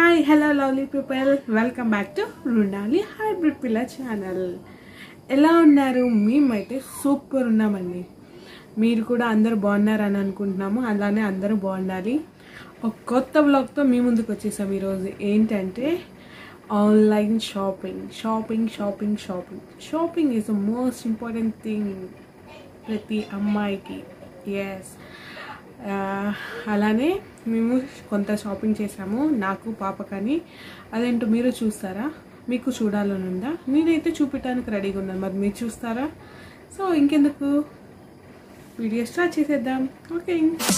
hi hello lovely people welcome back to Runali hybrid పిల్ల channel ఎలా ఉన్నారు మేమైతే సూపర్ ఉన్నామండి మీరు కూడా అందరూ బాగున్నారని అనుకుంటున్నాము అలానే అందరూ బాగుండాలి ఒక కొత్త బ్లాగ్తో మీ ముందుకు వచ్చేసాం ఈరోజు ఏంటంటే online shopping shopping shopping shopping shopping is the most important thing ప్రతి అమ్మాయికి ఎస్ అలానే మేము కొంత షాపింగ్ చేసాము నాకు పాప కానీ అదేంటో మీరు చూస్తారా మీకు చూడాలని ఉందా నేనైతే చూపించడానికి రెడీగా ఉన్నాను మరి మీరు చూస్తారా సో ఇంకెందుకు వీడియో స్టార్ట్ చేసేద్దాం ఓకే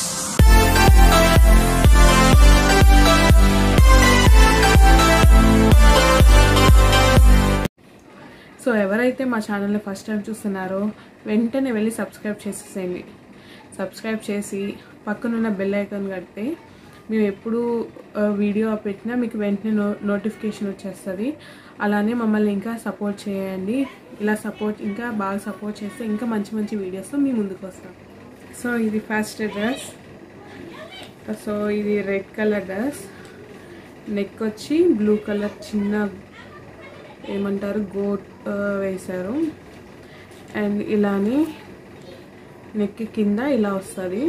సో ఎవరైతే మా ఛానల్ని ఫస్ట్ టైం చూస్తున్నారో వెంటనే వెళ్ళి సబ్స్క్రైబ్ చేసేసేయండి సబ్స్క్రైబ్ చేసి పక్కనున్న బెల్ ఐకాన్ కడితే మేము ఎప్పుడు ఆ, వీడియో పెట్టినా మీకు వెంటనే నో నోటిఫికేషన్ వచ్చేస్తుంది అలానే మమ్మల్ని ఇంకా సపోర్ట్ చేయండి ఇలా సపోర్ట్ ఇంకా బాగా సపోర్ట్ చేస్తే ఇంకా మంచి మంచి వీడియోస్తో మీ ముందుకు వస్తాం సో ఇది ఫస్ట్ డ్రెస్ సో ఇది రెడ్ కలర్ డ్రెస్ నెక్ వచ్చి బ్లూ కలర్ చిన్న ఏమంటారు గోట్ ఆ, వేశారు అండ్ ఇలానే నెక్ కింద ఇలా వస్తుంది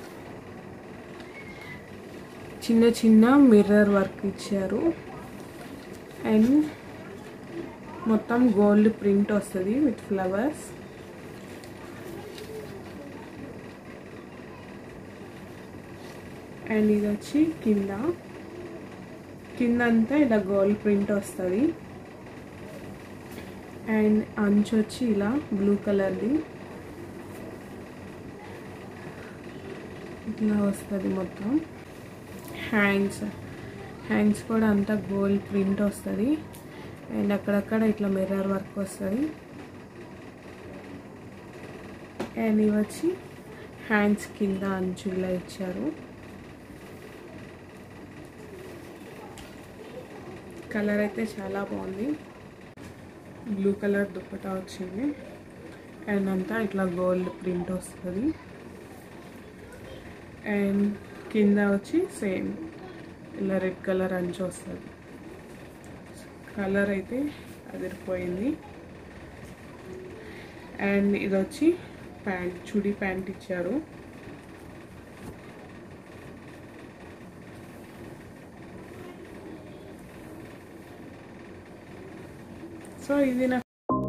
చిన్న చిన్న మిర్రర్ వర్క్ ఇచ్చారు అండ్ మొత్తం గోల్డ్ ప్రింట్ వస్తుంది విత్ ఫ్లవర్స్ అండ్ ఇది వచ్చి కింద కింద అంతా ఇలా గోల్డ్ ప్రింట్ వస్తుంది అండ్ అంచు వచ్చి ఇలా బ్లూ కలర్ది ఇట్లా వస్తుంది మొత్తం హ్యాండ్స్ హ్యాండ్స్ కూడా అంతా గోల్డ్ ప్రింట్ వస్తుంది అండ్ అక్కడక్కడ ఇట్లా మిర్రర్ వర్క్ వస్తుంది అండ్ ఇవి వచ్చి హ్యాండ్స్ కింద అంచు ఇలా ఇచ్చారు కలర్ అయితే చాలా బాగుంది బ్లూ కలర్ దుప్పటా వచ్చింది అండ్ అంతా ఇట్లా గోల్డ్ ప్రింట్ వస్తుంది అండ్ కింద వచ్చి సేమ్ ఇలా రెడ్ కలర్ అంచు వస్తుంది కలర్ అయితే అదిరిపోయింది అండ్ ఇది వచ్చి ప్యాంట్ చుడి ప్యాంట్ ఇచ్చారు సో ఇది నా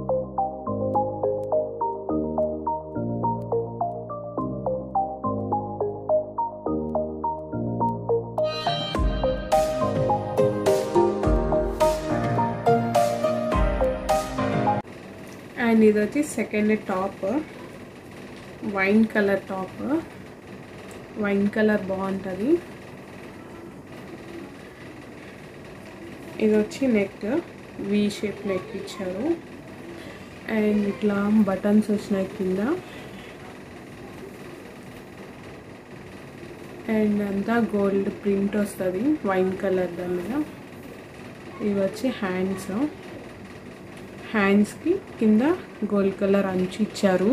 అండ్ ఇది వచ్చి second top wine colour top wine colour బాగుంటుంది ఇది వచ్చి నెక్ వి షేప్ నెక్ ఇచ్చారు అండ్ ఇట్లా బటన్స్ వచ్చినాయి కింద అండ్ అంతా గోల్డ్ ప్రింట్ వస్తుంది వైన్ కలర్ దాని మీద ఇవి వచ్చి హ్యాండ్స్ హ్యాండ్స్కి కింద గోల్డ్ కలర్ అంచు ఇచ్చారు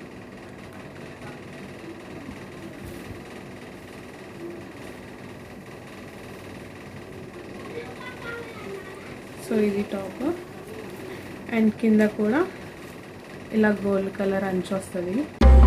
సో ఇది టాప్ అండ్ కింద కూడా ఇలా గోల్డ్ కలర్ అంచు వస్తుంది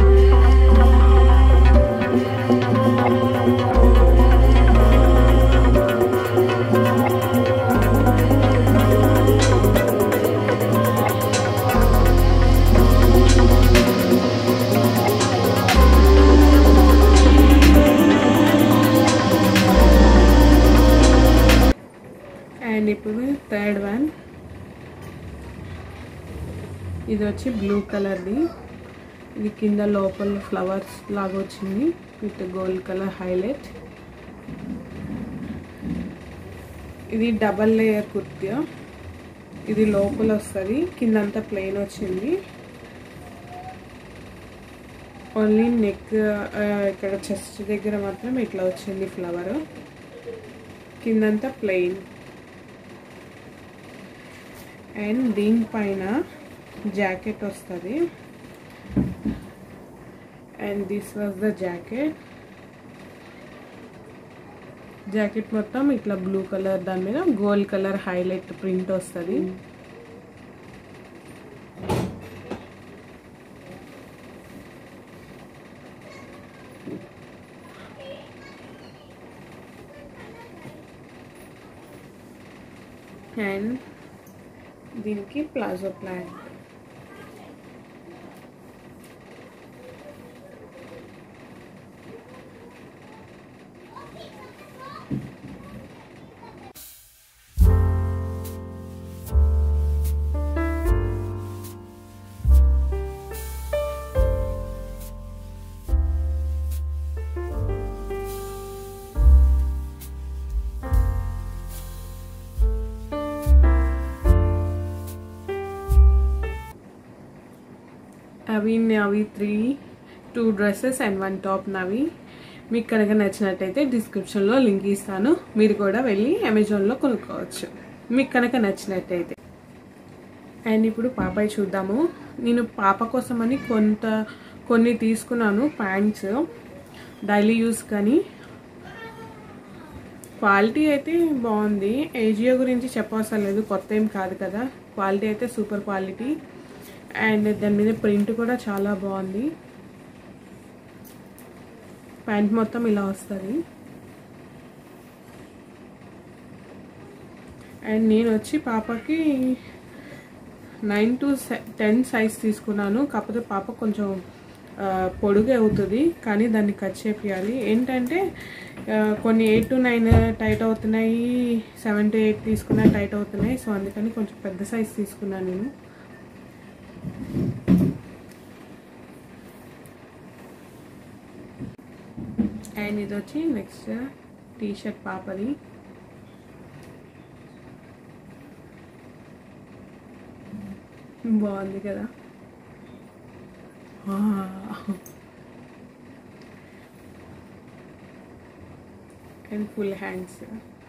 అండ్ ఇప్పుడు థర్డ్ వన్ ఇది వచ్చి బ్లూ కలర్ది ఇది కింద లోపల ఫ్లవర్స్ లాగా వచ్చింది విత్ గోల్డ్ కలర్ హైలైట్ ఇది డబల్ లేయర్ కుర్తా ఇది లోపల వస్తుంది కింద అంతా ప్లెయిన్ వచ్చింది ఓన్లీ నెక్ ఇక్కడ చెస్ట్ దగ్గర మాత్రం ఇట్లా వచ్చింది ఫ్లవర్ కిందంతా ప్లెయిన్ అండ్ దీనిపైన జాకెట్ వస్తుంది and this was the jacket jacket మొత్తం ఇట్లా బ్లూ కలర్ దాని మీద గోల్డ్ కలర్ హైలైట్ ప్రింట్ వస్తుంది అండ్ దీనికి ప్లాజో ప్లాంట్ అవి అవి three two dresses and one top నవి మీకు కనుక నచ్చినట్టయితే డిస్క్రిప్షన్లో లింక్ ఇస్తాను మీరు కూడా వెళ్ళి అమెజాన్లో కొనుక్కోవచ్చు మీకు కనుక నచ్చినట్టయితే అండ్ ఇప్పుడు పాపాయి చూద్దాము నేను పాప కోసమని కొంత కొన్ని తీసుకున్నాను ప్యాంట్స్ డైలీ యూస్ కానీ క్వాలిటీ అయితే బాగుంది ఏజియో గురించి చెప్పవసరం లేదు కొత్త ఏం కాదు కదా క్వాలిటీ అయితే సూపర్ క్వాలిటీ అండ్ దాని మీద ప్రింట్ కూడా చాలా బాగుంది ప్యాంట్ మొత్తం ఇలా వస్తుంది అండ్ నేను వచ్చి పాపకి నైన్ టు టెన్ సైజ్ తీసుకున్నాను కాకపోతే పాప కొంచెం పొడుగు అవుతుంది కానీ దాన్ని కట్ చేపియాలి ఏంటంటే కొన్ని ఎయిట్ టు నైన్ టైట్ అవుతున్నాయి సెవెన్ టు ఎయిట్ తీసుకున్నా టైట్ అవుతున్నాయి సో అందుకని కొంచెం పెద్ద సైజ్ తీసుకున్నాను నేను అండ్ ఇది వచ్చి నెక్స్ట్ టీ షర్ట్ పాపది బాగుంది కదా అండ్ ఫుల్ హ్యాండ్స్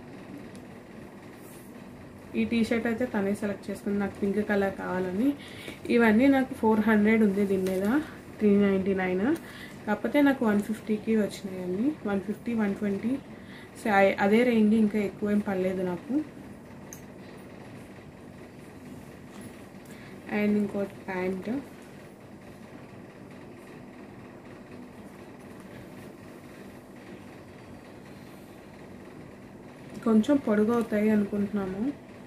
ఈ టీ షర్ట్ అయితే తనే సెలెక్ట్ చేసుకుంది నాకు పింక్ కలర్ కావాలని ఇవన్నీ నాకు ఫోర్ హండ్రెడ్ ఉంది దీని మీద త్రీ నైంటీ నైన్ కాకపోతే నాకు వన్ ఫిఫ్టీకి వచ్చినాయండి వన్ ఫిఫ్టీ వన్ ట్వంటీ అదే రేంజ్ ఇంకా ఎక్కువ ఏం పర్లేదు నాకు అండ్ ఇంకోటి ప్యాంట్ కొంచెం పొడుగు అవుతాయి అనుకుంటున్నాము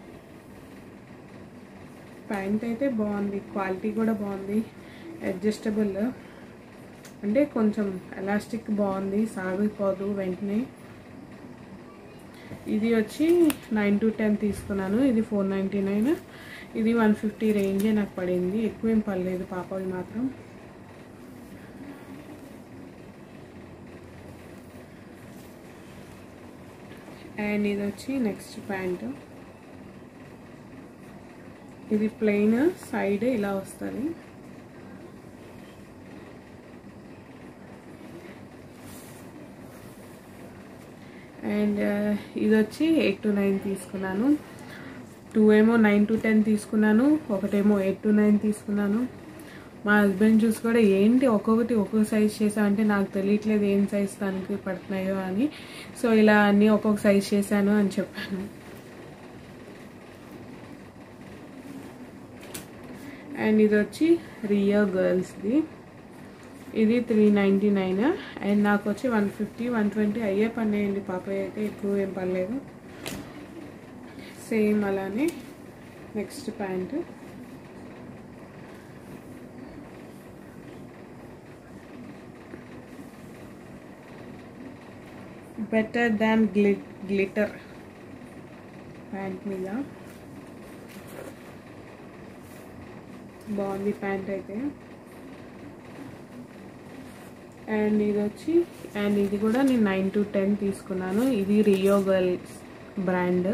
ప్యాంట్ అయితే బాగుంది క్వాలిటీ కూడా బాగుంది అడ్జస్టబుల్ అంటే కొంచెం ఎలాస్టిక్ బాగుంది సాగిపోదు వెంటనే ఇది వచ్చి నైన్ టు టెన్ తీసుకున్నాను ఇది ఫోర్ నైంటీ నైన్ ఇది వన్ ఫిఫ్టీ రేంజే నాకు పడింది ఎక్కువ ఏం పడలేదు పాపవి మాత్రం అండ్ ఇది వచ్చి నెక్స్ట్ ప్యాంట్ ఇది ప్లెయిన్ సైడ్ ఇలా వస్తుంది అండ్ ఇది వచ్చి ఎయిట్ టు నైన్ తీసుకున్నాను టూ ఏమో నైన్ టు టెన్ తీసుకున్నాను ఒకటేమో ఎయిట్ టు నైన్ తీసుకున్నాను మా హస్బెండ్ చూసి కూడా ఏంటి ఒక్కొక్కటి ఒక్కొక్క సైజ్ చేసామంటే నాకు తెలియట్లేదు ఏం సైజ్ దానికి పడుతున్నాయో అని సో ఇలా అన్నీ ఒక్కొక్క సైజ్ చేశాను అని చెప్పాను అండ్ ఇది వచ్చి రియో గర్ల్స్ది ఇది త్రీ నైంటీ నైన్ అండ్ నాకు వచ్చి వన్ ఫిఫ్టీ వన్ ట్వంటీ అయ్యే పన్నాయండి పాప అయితే ఎక్కువ ఏం పర్లేదు సేమ్ అలానే నెక్స్ట్ ప్యాంటు బెటర్ దాన్ గ్లి గ్లిటర్ ప్యాంట్ మీద బాగుంది ప్యాంట్ అయితే అండ్ ఇది వచ్చి అండ్ ఇది కూడా నేను నైన్ టు టెన్ తీసుకున్నాను ఇది రియో గర్ల్స్ బ్రాండ్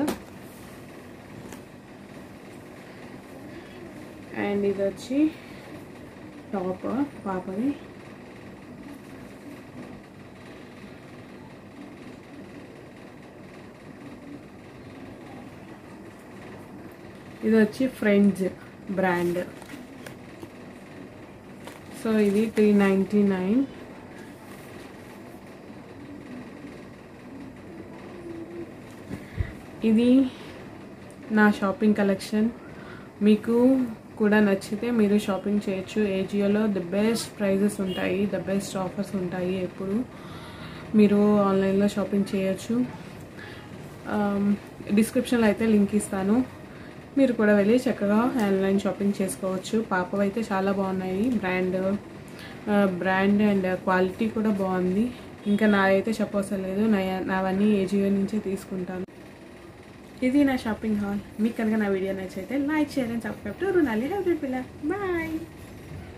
అండ్ ఇది వచ్చి టాప్ పాపది ఇది వచ్చి ఫ్రెండ్స్ బ్రాండ్ సో ఇది త్రీ నైంటీ నైన్ ఇది నా షాపింగ్ కలెక్షన్ మీకు కూడా నచ్చితే మీరు షాపింగ్ చేయొచ్చు ఏజియోలో ది బెస్ట్ ప్రైజెస్ ఉంటాయి ద బెస్ట్ ఆఫర్స్ ఉంటాయి ఎప్పుడు మీరు ఆన్లైన్లో షాపింగ్ చేయొచ్చు డిస్క్రిప్షన్లో అయితే లింక్ ఇస్తాను మీరు కూడా వెళ్ళి చక్కగా ఆన్లైన్ షాపింగ్ చేసుకోవచ్చు పాపవి అయితే చాలా బాగున్నాయి బ్రాండ్ బ్రాండ్ అండ్ క్వాలిటీ కూడా బాగుంది ఇంకా నాదైతే చెప్పవసరం లేదు నా నావన్నీ ఏజియో నుంచే తీసుకుంటాను ఇది నా షాపింగ్ హాల్ మీకు కనుక నా వీడియో నచ్చైతే like share and subscribe to Runali happy పిల్ల బాయ్